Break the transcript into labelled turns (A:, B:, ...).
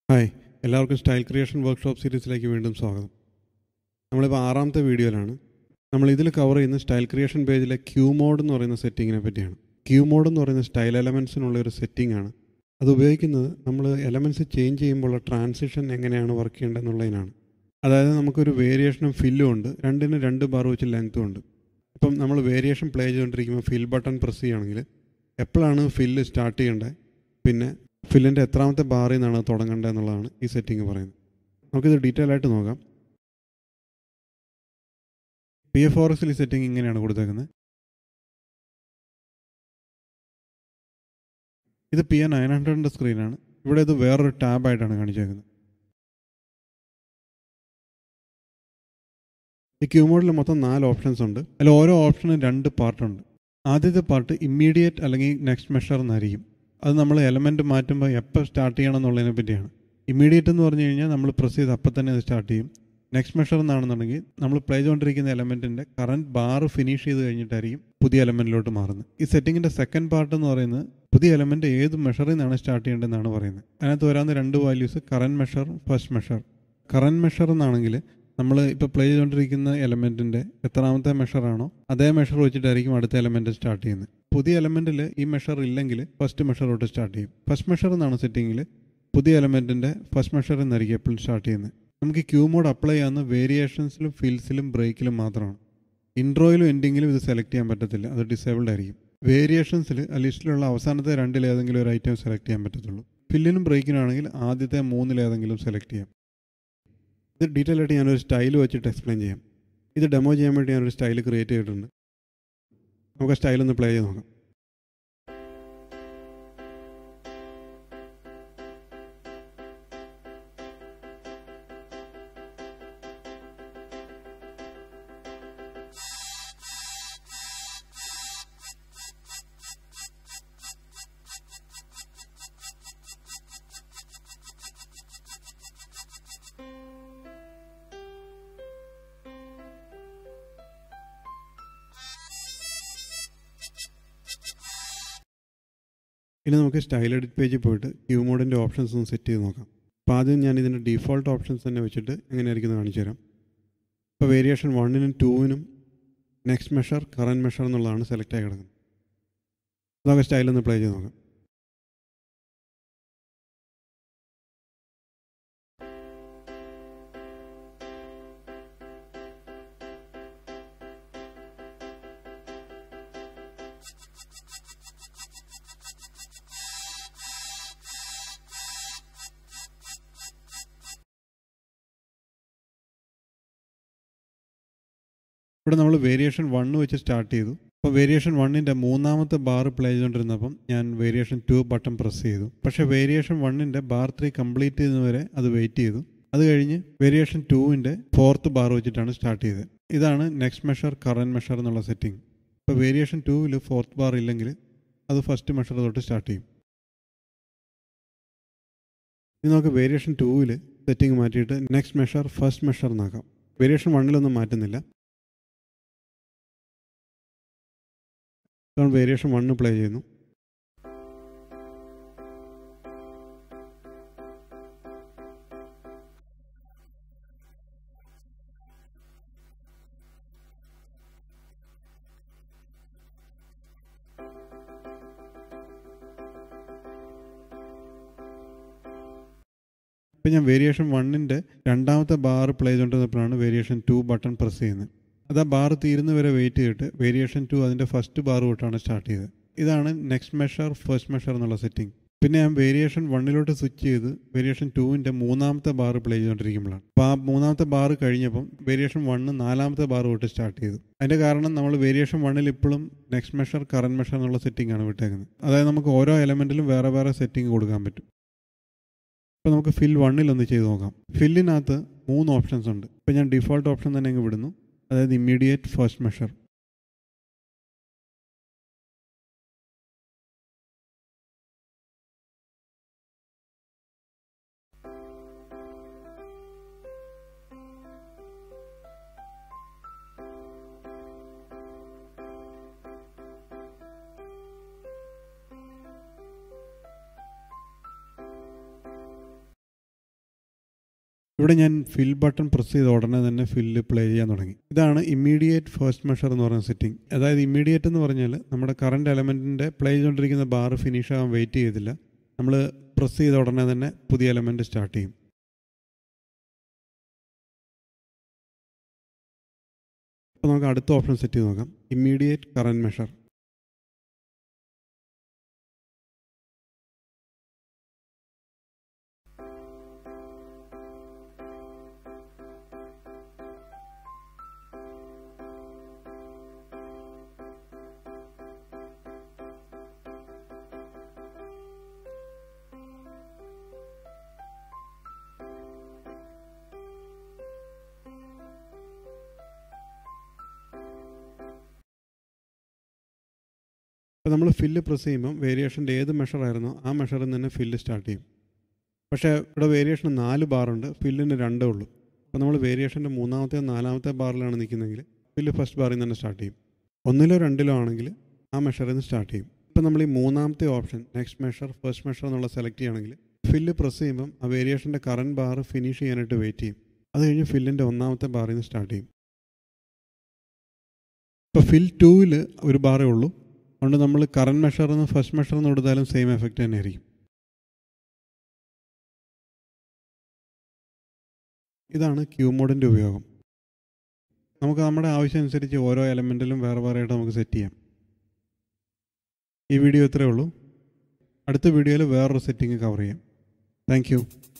A: hi എല്ലാവർക്കും style creation workshop സീരീസിലേക്ക് വീണ്ടും സ്വാഗതം നമ്മളിപ്പോൾ ആറാമത്തെ വീഡിയോയിലാണ് നമ്മൾ ഇതിൽ കവർ ചെയ്യുന്ന സ്റ്റൈൽ ക്രിയേഷൻ പേജിലെ ക്യൂ മോഡ് എന്ന് പറയുന്ന സെറ്റിങ്ങിനെ പറ്റിയാണ് ക്യൂ മോഡ് എന്ന് പറയുന്ന സ്റ്റൈൽ എലമെൻസിനുള്ള ഒരു സെറ്റിംഗ് ആണ് അത് ഉപയോഗിക്കുന്നത് നമ്മൾ എലമെൻറ്റ്സ് ചേഞ്ച് ചെയ്യുമ്പോഴുള്ള ട്രാൻസിഷൻ എങ്ങനെയാണ് വർക്ക് ചെയ്യേണ്ടതെന്നുള്ളതിനാണ് അതായത് നമുക്കൊരു വേരിയേഷനും ഫില്ലും ഉണ്ട് രണ്ടിന് രണ്ട് ബാർ വെച്ച് ലെങ്ത്തും ഉണ്ട് ഇപ്പം നമ്മൾ വേരിയേഷൻ പ്ലേ ചെയ്തുകൊണ്ടിരിക്കുമ്പോൾ ഫിൽ ബട്ടൺ പ്രസ് ചെയ്യുകയാണെങ്കിൽ എപ്പോഴാണ് ഫില്ല് സ്റ്റാർട്ട് ചെയ്യേണ്ടത് പിന്നെ ഫില്ലിൻ്റെ എത്രാമത്തെ ബാറിൽ നിന്നാണ് തുടങ്ങേണ്ടത് എന്നുള്ളതാണ് ഈ സെറ്റിംഗ് പറയുന്നത് നമുക്കിത് ഡീറ്റെയിൽ ആയിട്ട് നോക്കാം പി എഫ് ഓർ എസിൽ ഈ സെറ്റിംഗ് ഇങ്ങനെയാണ് കൊടുത്തേക്കുന്നത് ഇത് പി എ നയൻ ഹൺഡ്രഡിൻ്റെ സ്ക്രീനാണ് ഇവിടെ ഇത് വേറൊരു ടാബായിട്ടാണ് കാണിച്ചേക്കുന്നത് ഈ ക്യൂ മോഡിൽ മൊത്തം നാല് ഓപ്ഷൻസ് ഉണ്ട് അതിൽ ഓരോ ഓപ്ഷനും രണ്ട് പാർട്ടുണ്ട് ആദ്യത്തെ പാർട്ട് ഇമ്മീഡിയറ്റ് അല്ലെങ്കിൽ നെക്സ്റ്റ് മെഷർ എന്നായിരിക്കും അത് നമ്മൾ എലമെൻറ്റ് മാറ്റുമ്പോൾ എപ്പോൾ സ്റ്റാർട്ട് ചെയ്യണം എന്നുള്ളതിനെ പറ്റിയാണ് ഇമ്മീഡിയറ്റ് എന്ന് പറഞ്ഞു കഴിഞ്ഞാൽ നമ്മൾ പ്രസ് ചെയ്ത് അപ്പം തന്നെ അത് സ്റ്റാർട്ട് ചെയ്യും നെക്സ്റ്റ് മെഷർ എന്നാണെന്നുണ്ടെങ്കിൽ നമ്മൾ പ്ലേ ചെയ്തുകൊണ്ടിരിക്കുന്ന എലമെൻറ്റിൻ്റെ കറണ്ട് ബാർ ഫിനിഷ് ചെയ്ത് കഴിഞ്ഞിട്ടായിരിക്കും പുതിയ എലമെൻറ്റിലോട്ട് മാറുന്നത് ഈ സെറ്റിങ്ങിൻ്റെ സെക്കൻഡ് പാർട്ട് എന്ന് പറയുന്നത് പുതിയ എലമെൻറ്റ് ഏത് മെഷറിൽ നിന്നാണ് സ്റ്റാർട്ട് ചെയ്യേണ്ടതെന്നാണ് പറയുന്നത് അതിനകത്ത് വരാവുന്ന രണ്ട് values current measure first measure current measure എന്നാണെങ്കിൽ നമ്മൾ ഇപ്പോൾ പ്ലേ ചെയ്തുകൊണ്ടിരിക്കുന്ന എലമെൻറ്റിൻ്റെ എത്രാമത്തെ മെഷറാണോ അതേ മെഷർ വെച്ചിട്ടായിരിക്കും അടുത്ത എലമെൻറ്റ് സ്റ്റാർട്ട് ചെയ്യുന്നത് പുതിയ എലമെൻറ്റിൽ ഈ മെഷർ ഇല്ലെങ്കിൽ ഫസ്റ്റ് മെഷർ തൊട്ട് സ്റ്റാർട്ട് ചെയ്യും ഫസ്റ്റ് മെഷർ എന്നാണ് സെറ്റിങ്ങിൽ പുതിയ എലമെൻറ്റിൻ്റെ ഫസ്റ്റ് മെഷർ എന്നായിരിക്കും എപ്പോഴും സ്റ്റാർട്ട് ചെയ്യുന്നത് നമുക്ക് ക്യൂ മോഡ് അപ്ലൈ ചെയ്യാവുന്ന വേരിയേഷൻസിലും ഫിൽസിലും ബ്രേക്കിലും മാത്രമാണ് ഇൻട്രോയിലും എൻഡിങ്ങിലും ഇത് സെലക്ട് ചെയ്യാൻ പറ്റത്തില്ല അത് ഡിസേബിൾഡ് ആയിരിക്കും വേരിയേഷൻസിൽ ആ ലിസ്റ്റിലുള്ള അവസാനത്തെ രണ്ടിൽ ഏതെങ്കിലും ഒരു ഐറ്റം സെലക്ട് ചെയ്യാൻ പറ്റത്തുള്ളൂ ഫില്ലിനും ബ്രേക്കിനാണെങ്കിൽ ആദ്യത്തെ മൂന്നിലേതെങ്കിലും സെലക്ട് ചെയ്യാം ഇത് ഡീറ്റെയിൽ ആയിട്ട് ഞാനൊരു സ്റ്റൈൽ വെച്ചിട്ട് എക്സ്പ്ലെയിൻ ചെയ്യാം ഇത് ഡെമോ ചെയ്യാൻ വേണ്ടി ഞാനൊരു സ്റ്റൈൽ ക്രിയേറ്റ് ചെയ്തിട്ടുണ്ട് നമുക്ക് ആ സ്റ്റൈൽ ഒന്ന് പ്ലേ ചെയ്ത് നോക്കാം ഇനി നമുക്ക് സ്റ്റൈൽ എഡിറ്റ് പേജിൽ പോയിട്ട് ക്യൂ മോഡിൻ്റെ ഓപ്ഷൻസ് ഒന്ന് സെറ്റ് ചെയ്ത് നോക്കാം അപ്പോൾ ആദ്യം ഞാൻ ഇതിൻ്റെ ഡിഫോൾട്ട് ഓപ്ഷൻസ് തന്നെ വെച്ചിട്ട് എങ്ങനെയായിരിക്കും എന്ന് കാണിച്ചു തരാം ഇപ്പോൾ വേരിയേഷൻ വണ്ണിനും ടൂവിനും നെക്സ്റ്റ് മെഷർ കറൻറ്റ് മെഷർ എന്നുള്ളതാണ് സെലക്ട് ആയി കിടക്കുന്നത് നമുക്ക് സ്റ്റൈൽ ഒന്ന് പ്ലേ ചെയ്ത് നോക്കാം ഇവിടെ നമ്മൾ വേരിയേഷൻ വണ്ണ് വെച്ച് സ്റ്റാർട്ട് ചെയ്തു അപ്പോൾ വേരിയേഷൻ വണ്ണിൻ്റെ മൂന്നാമത്തെ ബാർ പ്ലേ ചെയ്തുകൊണ്ടിരുന്നപ്പം ഞാൻ വേരിയേഷൻ ടു ബട്ടൺ പ്രസ് ചെയ്തു പക്ഷേ വേരിയേഷൻ വണ്ണിൻ്റെ ബാർ ത്രീ കംപ്ലീറ്റ് ചെയ്യുന്നവരെ അത് വെയിറ്റ് ചെയ്തു അത് കഴിഞ്ഞ് വേരിയേഷൻ ടുവിൻ്റെ ഫോർത്ത് ബാർ വെച്ചിട്ടാണ് സ്റ്റാർട്ട് ചെയ്തത് ഇതാണ് നെക്സ്റ്റ് മെഷർ കറൻറ്റ് മെഷർ എന്നുള്ള സെറ്റിംഗ് ഇപ്പോൾ വേരിയേഷൻ ടുവിൽ ഫോർത്ത് ബാർ ഇല്ലെങ്കിൽ അത് ഫസ്റ്റ് മെഷർ തൊട്ട് സ്റ്റാർട്ട് ചെയ്യും ഇനി നമുക്ക് വേരിയേഷൻ ടൂവിൽ സെറ്റിംഗ് മാറ്റിയിട്ട് നെക്സ്റ്റ് മെഷർ ഫസ്റ്റ് മെഷർ എന്നാക്കാം വേരിയേഷൻ വണ്ണിലൊന്നും മാറ്റുന്നില്ല ഇതാണ് വേരിയേഷൻ വണ്ണ് പ്ലേ ചെയ്യുന്നു ഇപ്പം ഞാൻ വേരിയേഷൻ വണ്ണിൻ്റെ രണ്ടാമത്തെ ബാർ പ്ലേ ചെയ്തുകൊണ്ടിരുന്നപ്പോഴാണ് വേരിയേഷൻ ടു ബട്ടൺ പ്രസ് ചെയ്യുന്നത് അത് ആ ബാർ തീരുന്ന വരെ വെയിറ്റ് ചെയ്തിട്ട് വേരിയേഷൻ ടു അതിൻ്റെ ഫസ്റ്റ് ബാർ തൊട്ടാണ് സ്റ്റാർട്ട് ചെയ്തത് ഇതാണ് നെക്സ്റ്റ് മെഷർ ഫസ്റ്റ് മെഷർ എന്നുള്ള സെറ്റിംഗ് പിന്നെ ഞാൻ വേരിയേഷൻ വണ്ണിലോട്ട് സ്വിച്ച് ചെയ്ത് വേരിയേഷൻ ടുവിൻ്റെ മൂന്നാമത്തെ ബാർ പ്ലേ ചെയ്തുകൊണ്ടിരിക്കുമ്പോഴാണ് അപ്പോൾ ആ മൂന്നാമത്തെ ബാർ കഴിഞ്ഞപ്പം വേരിയേഷൻ വണ്ണ് നാലാമത്തെ ബാർ തൊട്ട് സ്റ്റാർട്ട് ചെയ്തു അതിൻ്റെ കാരണം നമ്മൾ വേരിയേഷൻ വണ്ണിൽ ഇപ്പോഴും നെക്സ്റ്റ് മെഷർ കറണ്ട് മെഷർ എന്നുള്ള സെറ്റിംഗ് ആണ് വിട്ടേക്കുന്നത് അതായത് നമുക്ക് ഓരോ എലമെൻറ്റിലും വേറെ വേറെ സെറ്റിംഗ് കൊടുക്കാൻ പറ്റും ഇപ്പോൾ നമുക്ക് ഫിൽ വണ്ണിൽ ഒന്ന് ചെയ്ത് നോക്കാം ഫില്ലിനകത്ത് മൂന്ന് ഓപ്ഷൻസ് ഉണ്ട് ഇപ്പോൾ ഞാൻ ഡിഫോൾട്ട് ഓപ്ഷൻ തന്നെ അങ്ങ് വിടുന്നു അതായത് ഇമ്മീഡിയറ്റ് ഫസ്റ്റ് മെഷർ ഇവിടെ ഞാൻ ഫിൽ ബട്ടൺ പ്രസ് ചെയ്ത ഉടനെ തന്നെ ഫില്ല് പ്ലേ ചെയ്യാൻ തുടങ്ങി ഇതാണ് ഇമ്മീഡിയറ്റ് ഫസ്റ്റ് മെഷർ എന്ന് പറയുന്ന സെറ്റിംഗ് അതായത് ഇമ്മീഡിയറ്റ് എന്ന് പറഞ്ഞാൽ നമ്മുടെ കറണ്ട് എലമെൻറ്റിൻ്റെ പ്ലേ ചെയ്തുകൊണ്ടിരിക്കുന്ന ബാർ ഫിനിഷ് ആകാൻ വെയിറ്റ് ചെയ്തില്ല നമ്മൾ പ്രസ് ചെയ്ത ഉടനെ തന്നെ പുതിയ എലമെൻറ്റ് സ്റ്റാർട്ട് ചെയ്യും അപ്പോൾ നമുക്ക് അടുത്ത ഓപ്ഷൻ സെറ്റ് ചെയ്ത് നോക്കാം ഇമ്മീഡിയറ്റ് കറണ്ട് മെഷർ അപ്പോൾ നമ്മൾ ഫില്ല് പ്രസ് ചെയ്യുമ്പം വേരിയേഷൻ്റെ ഏത് മെഷറായിരുന്നോ ആ മെഷറിൽ നിന്ന് തന്നെ ഫില്ല് സ്റ്റാർട്ട് ചെയ്യും പക്ഷേ ഇവിടെ വേരിയേഷൻ നാല് ബാറുണ്ട് ഫില്ലിന് രണ്ടേ ഉള്ളൂ അപ്പോൾ നമ്മൾ വേരിയേഷൻ്റെ മൂന്നാമത്തെ നാലാമത്തെ ബാറിലാണ് നിൽക്കുന്നതെങ്കിൽ ഫില്ല് ഫസ്റ്റ് ബാറിൽ നിന്ന് തന്നെ സ്റ്റാർട്ട് ചെയ്യും ഒന്നിലോ രണ്ടിലോ ആണെങ്കിൽ ആ മെഷറിൽ നിന്ന് സ്റ്റാർട്ട് ചെയ്യും ഇപ്പം നമ്മൾ ഈ മൂന്നാമത്തെ option next measure first measure എന്നുള്ള സെലക്ട് ചെയ്യുകയാണെങ്കിൽ ഫില്ല് പ്രസ് ചെയ്യുമ്പം ആ വേരിയേഷൻ്റെ കറണ്ട് ബാർ ഫിനിഷ് ചെയ്യാനായിട്ട് വെയിറ്റ് ചെയ്യും അത് കഴിഞ്ഞ് ഫില്ലിൻ്റെ ഒന്നാമത്തെ ബാറിൽ നിന്ന് സ്റ്റാർട്ട് ചെയ്യും ഇപ്പോൾ ഫിൽ ടൂവിൽ ഒരു ബാറേ ഉള്ളൂ അതുകൊണ്ട് നമ്മൾ കറണ്ട് മെഷറിൽ നിന്ന് ഫസ്റ്റ് മെഷറിൽ നിന്ന് കൊടുത്താലും സെയിം എഫക്റ്റ് തന്നെ ആയിരിക്കും ഇതാണ് ക്യൂ മോഡിൻ്റെ ഉപയോഗം നമുക്ക് നമ്മുടെ ആവശ്യം അനുസരിച്ച് ഓരോ എലമെൻറ്റിലും വേറെ വേറെ ആയിട്ട് നമുക്ക് സെറ്റ് ചെയ്യാം ഈ വീഡിയോ ഇത്രയേ ഉള്ളൂ അടുത്ത വീഡിയോയിൽ വേറൊരു സെറ്റിംഗ് കവർ ചെയ്യാം താങ്ക്